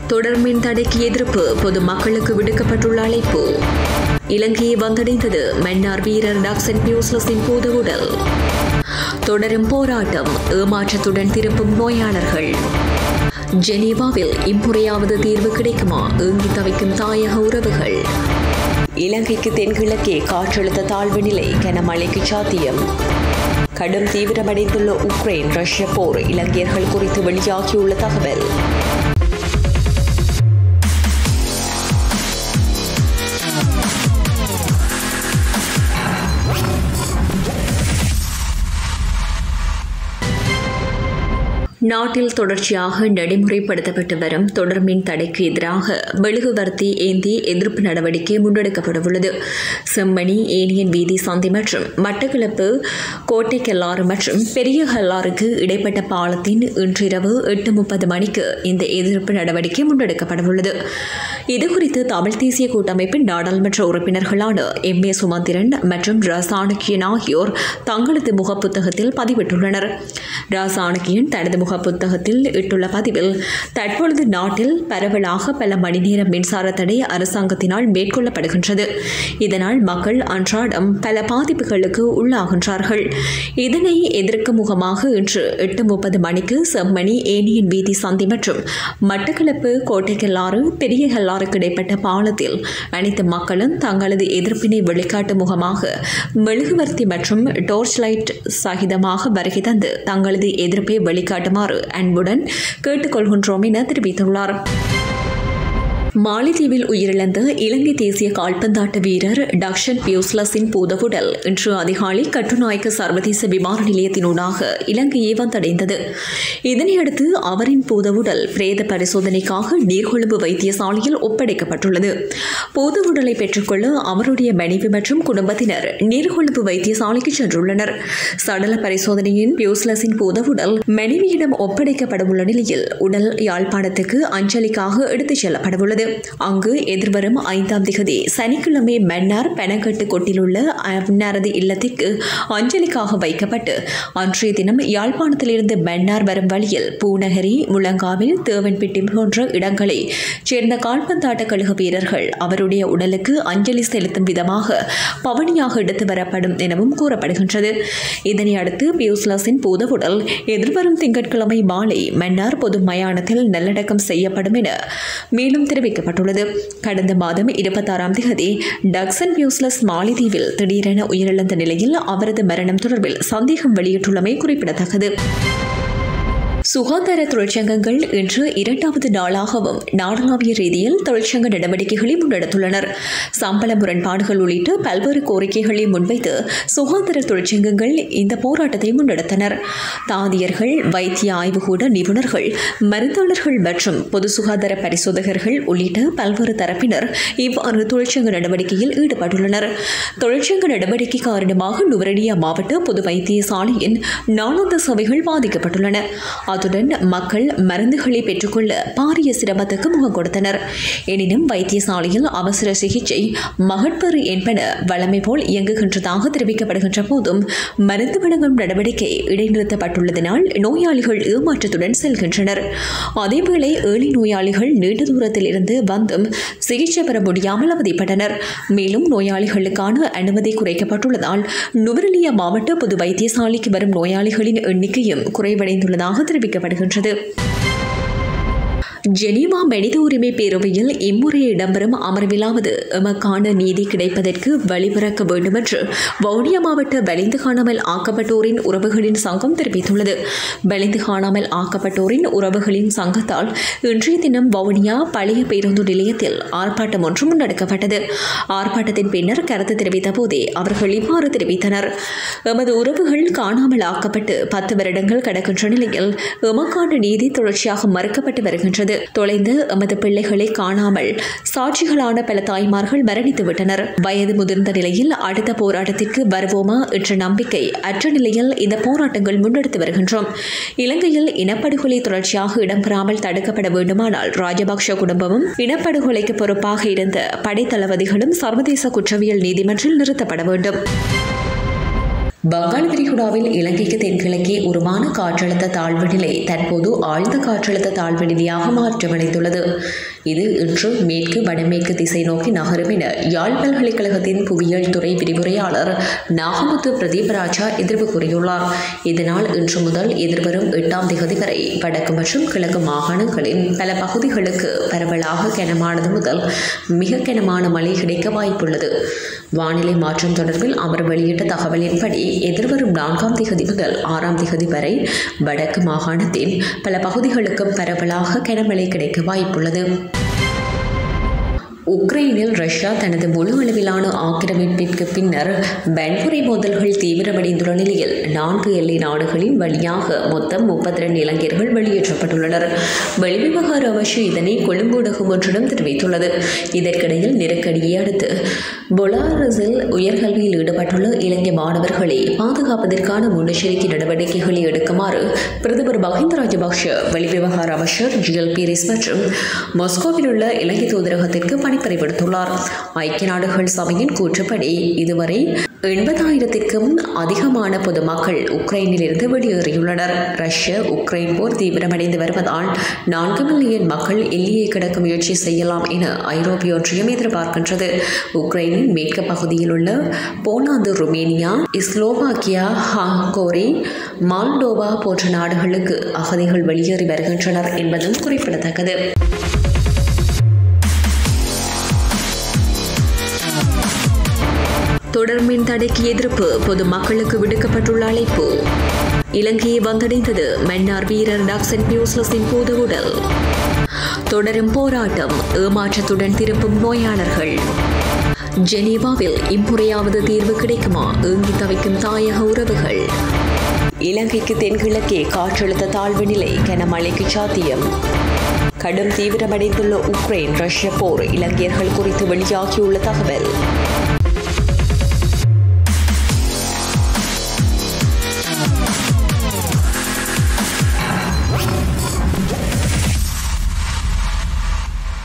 தொடர் மின் தடைக்கு எதிர்ப்பு பொதுமக்களுக்கு விடுக்கப்பட்டுள்ள அழைப்பு இலங்கையை வந்தடைந்தது மன்னார் வீரர் டாக்சன் பியூஸ்லஸின் பூத உடல் தொடரும் போராட்டம் ஏமாற்றத்துடன் திரும்பும் நோயாளர்கள் ஜெனீவாவில் இம்முறையாவது தீர்வு கிடைக்குமா ஏங்கி தவிக்கும் தாயக உறவுகள் இலங்கைக்கு தென்கிழக்கே காற்றழுத்த தாழ்வு நிலை கனமழைக்கு சாத்தியம் கடும் தீவிரமடைந்துள்ள உக்ரைன் ரஷ்ய போர் இலங்கையர்கள் குறித்து வெளியாகியுள்ள தகவல் நாட்டில் தொடர்ச்சியாக நடைமுறைப்படுத்தப்பட்டு வரும் தொடர் மின் தடைக்கு எதிராக மெழுகுவர்த்தி ஏந்தி எதிர்ப்பு நடவடிக்கை முன்னெடுக்கப்படவுள்ளது செம்மணி ஏனியன் வீதி சந்தி மற்றும் மட்டக்களப்பு கோட்டைக்கல்லாறு மற்றும் பெரிய கல்லாறுக்கு இடைப்பட்ட பாலத்தின் இன்றிரவு எட்டு முப்பது மணிக்கு இந்த எதிர்ப்பு நடவடிக்கை முன்னெடுக்கப்படவுள்ளது இதுகுறித்து தமிழ் தேசிய கூட்டமைப்பின் நாடாளுமன்ற உறுப்பினர்களான எம் ஏ சுமந்திரன் மற்றும் ர சாணக்கியன் ஆகியோர் தங்களது முகப்புத்தகத்தில் பதிவிட்டுள்ளனர் ர சாணக்கியன் தனது முக புத்தகத்தில் இட்டுள்ள பதிவில் தற்பொழுது நாட்டில் பரவலாக பல மணி நேர மின்சார தடை அரசாங்கத்தினால் மேற்கொள்ளப்படுகின்றது இதனால் மக்கள் அன்றாடம் பல பாதிப்புகளுக்கு உள்ளாகின்றார்கள் இதனை எதிர்க்கும் முகமாக இன்று எட்டு முப்பது மணிக்கு செம்மணி ஏனியன் வீதி சந்தி மற்றும் மட்டக்களப்பு கோட்டைக்கல்லாறு பெரிய கல்லாறுக்கு இடைப்பட்ட பாலத்தில் அனைத்து மக்களும் தங்களது எதிர்ப்பினை வெளிக்காட்டும் முகமாக மெழுகுவர்த்தி மற்றும் டோர்ச் லைட் சகிதமாக வருகை தந்து தங்களது எதிர்ப்பை வெளிக்காட்டுமாறு அன்புடன் கேட்டுக்கொள்கின்றோம் என தெரிவித்துள்ளார் மாலைதீவில் உயிரிழந்த இலங்கை தேசிய கால்பந்தாட்ட வீரர் டக்ஷன் பியூஸ்லஸின் பூதவுடல் இன்று அதிகாலை கட்டுநாயக்க சர்வதேச விமான நிலையத்தினூடாக இலங்கையை வந்தடைந்தது இதனையடுத்து அவரின் பூதவுடல் பிரேத பரிசோதனைக்காக நீர்கொழும்பு வைத்தியசாலையில் ஒப்படைக்கப்பட்டுள்ளது பூதவுடலை பெற்றுக்கொள்ள அவருடைய மனைவி மற்றும் குடும்பத்தினர் நீர்கொழும்பு வைத்தியசாலைக்கு சென்றுள்ளனர் சடல பரிசோதனையின் பியூஸ்லஸின் பூதவுடல் மனைவியிடம் ஒப்படைக்கப்படவுள்ள நிலையில் உடல் யாழ்ப்பாணத்துக்கு அஞ்சலிக்காக எடுத்துச் செல்லப்படவுள்ளது அங்கு எதிர்வரும் ஐந்தாம் திகதி சனிக்கிழமை மன்னார் பெனகட்டு கொட்டிலுள்ள அன்னாரது இல்லத்திற்கு அஞ்சலிக்காக வைக்கப்பட்டு அன்றைய தினம் யாழ்ப்பாணத்திலிருந்து மன்னார் வரும் வழியில் பூநகரி முழங்காவில் தேவன்பிட்டி போன்ற இடங்களை சேர்ந்த கால்பந்தாட்ட கழக வீரர்கள் அவருடைய உடலுக்கு அஞ்சலி செலுத்தும் விதமாக பவனியாக எடுத்து வரப்படும் எனவும் கூறப்படுகின்றது இதனை அடுத்து பியூஸ்லாஸின் பூதவுடல் எதிர்வரும் திங்கட்கிழமை மாலை மன்னார் பொது மயானத்தில் நல்லடக்கம் செய்யப்படும் என மேலும் தெரிவிக்கப்பட்டுள்ளது கடந்த மாதம் இருபத்தாறாம் தேதி டக்சன் பியூஸ்லஸ் மாலைதீவில் திடீரென உயிரிழந்த நிலையில் அவரது மரணம் தொடர்பில் சந்தேகம் வெளியிட்டுள்ளமை குறிப்பிடத்தக்கது சுகாதார தொழிற்சங்கங்கள் இன்று இரண்டாவது நாளாகவும் நாடளாவிய ரீதியில் தொழிற்சங்க நடவடிக்கைகளை முன்னெடுத்துள்ளனர் சம்பள முரண்பாடுகள் உள்ளிட்ட பல்வேறு கோரிக்கைகளை முன்வைத்து சுகாதார தொழிற்சங்கங்கள் இந்த போராட்டத்தை முன்னெடுத்தனர் தாதியர்கள் வைத்திய ஆய்வுகூட நிபுணர்கள் மருந்தாளர்கள் மற்றும் பொது சுகாதார பரிசோதகர்கள் உள்ளிட்ட பல்வேறு தரப்பினர் இவ்வாறு தொழிற்சங்க நடவடிக்கையில் ஈடுபட்டுள்ளனர் தொழிற்சங்க நடவடிக்கை காரணமாக நுவரடியா மாவட்ட பொது வைத்தியசாலையின் நாளாந்த சபைகள் பாதிக்கப்பட்டுள்ளன அத்துடன் மக்கள் மருந்துகளை பெற்றுக்கொள்ள பாரிய சிரமத்துக்கு முகம் கொடுத்தனர் எனினும் வைத்தியசாலையில் அவசர சிகிச்சை மகட்பேறு என்பன வழமை போல் இயங்குகின்றதாக தெரிவிக்கப்படுகின்ற போதும் மருந்து வழங்கும் நடவடிக்கை இடைநிறுத்தப்பட்டுள்ளதனால் நோயாளிகள் ஏமாற்றத்துடன் செல்கின்றனர் அதேவேளை ஏழை நோயாளிகள் நீண்ட தூரத்தில் இருந்து வந்தும் சிகிச்சை பெற முடியாமல் அவதிப்பட்டனர் மேலும் நோயாளிகளுக்கான அனுமதி குறைக்கப்பட்டுள்ளதால் நுவரெலியா மாவட்ட பொது வைத்தியசாலைக்கு வரும் நோயாளிகளின் எண்ணிக்கையும் குறைவடைந்துள்ளதாக தெரிவிக்கப்படுகின்றது ஜெனீவா மனித உரிமை பேரவையில் இம்முறை இடம்பெறும் அமர்விலாவது எமக்கான நீதி கிடைப்பதற்கு வழிபிறக்க வேண்டும் என்று வவுனியா மாவட்ட வலிந்து காணாமல் ஆக்கப்பட்டோரின் உறவுகளின் சங்கம் தெரிவித்துள்ளது வலிந்து காணாமல் ஆக்கப்பட்டோரின் உறவுகளின் சங்கத்தால் இன்றைய தினம் வவுனியா பழைய பேருந்து நிலையத்தில் ஆர்ப்பாட்டம் ஒன்று முன்னெடுக்கப்பட்டது ஆர்ப்பாட்டத்தின் பின்னர் கருத்து தெரிவித்த போதே அவர்கள் இவ்வாறு தெரிவித்தனர் எமது உறவுகள் காணாமல் ஆக்கப்பட்டு பத்து வருடங்கள் கடக்கின்ற நிலையில் எமக்கான நீதி தொடர்ச்சியாக மறுக்கப்பட்டு வருகின்றது தொலைந்து எமது பிள்ளைகளை காணாமல் சாட்சிகளான பல தாய்மார்கள் மரணித்து விட்டனர் வயது முதிர்ந்த நிலையில் அடுத்த போராட்டத்திற்கு வருவோமா என்ற நம்பிக்கை அற்ற நிலையில் இந்த போராட்டங்கள் முன்னெடுத்து வருகின்றோம் இலங்கையில் இனப்படுகொலை தொடர்ச்சியாக இடம்பெறாமல் தடுக்கப்பட வேண்டுமானால் ராஜபக்ஷ குடும்பமும் இனப்படுகொலைக்கு பொறுப்பாக இருந்த படைத்தளபதிகளும் சர்வதேச குற்றவியல் நீதிமன்றில் நிறுத்தப்பட வேண்டும் வங்காள விரிகுடாவில் இலங்கைக்கு தென்கிழக்கே உருவான காற்றழுத்த தாழ்வு நிலை தற்போது ஆழ்ந்த காற்றழுத்த தாழ்வு நிலையாக மாற்றமடைந்துள்ளது இது இன்று மேற்கு வடமேற்கு திசை நோக்கி நகரும் என யாழ் பல்கலைக்கழகத்தின் புவியியல் துறை விரிவுரையாளர் நாகமுத்து பிரதீபராஜா எதிர்ப்பு கூறியுள்ளார் இதனால் இன்று முதல் எதிர்வரும் எட்டாம் திகதி வரை வடக்கு மற்றும் கிழக்கு மாகாணங்களின் பல பகுதிகளுக்கு பரவலாக கனமானது முதல் மிக கனமான மழை கிடைக்க வாய்ப்புள்ளது வானிலை மாற்றம் தொடர்பில் அவர் வெளியிட்ட தகவலின்படி எதிர்வரும் நான்காம் திகதி முதல் ஆறாம் திகதி வரை வடக்கு மாகாணத்தின் பல பகுதிகளுக்கும் பரவலாக கனமழை கிடைக்க வாய்ப்புள்ளது உக்ரைனில் ரஷ்யா தனது முழு அளவிலான ஆக்கிரமிப்பிற்கு பின்னர் வன்முறை மோதல்கள் தீவிரமடைந்துள்ள நிலையில் நான்கு எல்லை நாடுகளின் வழியாக மொத்தம் முப்பத்தி ரெண்டு இளைஞர்கள் வெளியேற்றப்பட்டுள்ளனர் வெளிவிவகார அமைச்சு இதனை கொழும்பு ஊடகம் ஒன்றிடம் தெரிவித்துள்ளது இதற்கிடையில் நெருக்கடியை அடுத்து பொலாரஸில் உயர்கல்வியில் ஈடுபட்டுள்ள இளைஞர் மாணவர்களை பாதுகாப்பதற்கான முன்னெச்சரிக்கை நடவடிக்கைகளை எடுக்குமாறு பிரதமர் மஹிந்த ராஜபக்ஷ வெளிவிவகார அமைச்சர் ஜிஎல் பீரிஸ் மற்றும் மாஸ்கோவில் உள்ள இலங்கை தூதரகத்திற்கு பணிப்பறை விடுத்துள்ளார் ஐக்கிய நாடுகள் சபையின் கூற்றுப்படி இதுவரை எண்பதாயிரத்திற்கும் அதிகமான பொதுமக்கள் உக்ரைனில் இருந்து வெளியேறியுள்ளனர் ரஷ்ய உக்ரைன் போர் தீவிரமடைந்து வருவதால் நான்கு மில்லியன் மக்கள் எல்லையை கடக்க முயற்சி செய்யலாம் என ஐரோப்பிய ஒன்றியம் எதிர்பார்க்கின்றது உக்ரைனின் மேற்கு பகுதியில் உள்ள Poland Romania Slovakia Hungary Moldova போன்ற நாடுகளுக்கு அகதிகள் வெளியேறி வருகின்றனர் என்பதும் குறிப்பிடத்தக்கது தொடர் மின் தடைக்கு எதிர்ப்பு பொதுமக்களுக்கு விடுக்கப்பட்டுள்ள அழைப்பு இலங்கையை வந்தடைந்தது மன்னார் வீரர் டாக்சன் பியூஸ்லஸின் பூத உடல் தொடரும் போராட்டம் ஏமாற்றத்துடன் திரும்பும் நோயாளர்கள் ஜெனீவாவில் இம்முறையாவது தீர்வு கிடைக்குமா ஏங்கி தவிக்கும் தாயக உறவுகள் இலங்கைக்கு தென்கிழக்கே காற்றழுத்த தாழ்வு நிலை கனமழைக்கு சாத்தியம் கடும் தீவிரமடைந்துள்ள உக்ரைன் ரஷ்ய போர் இலங்கையர்கள் குறித்து வெளியாகியுள்ள தகவல்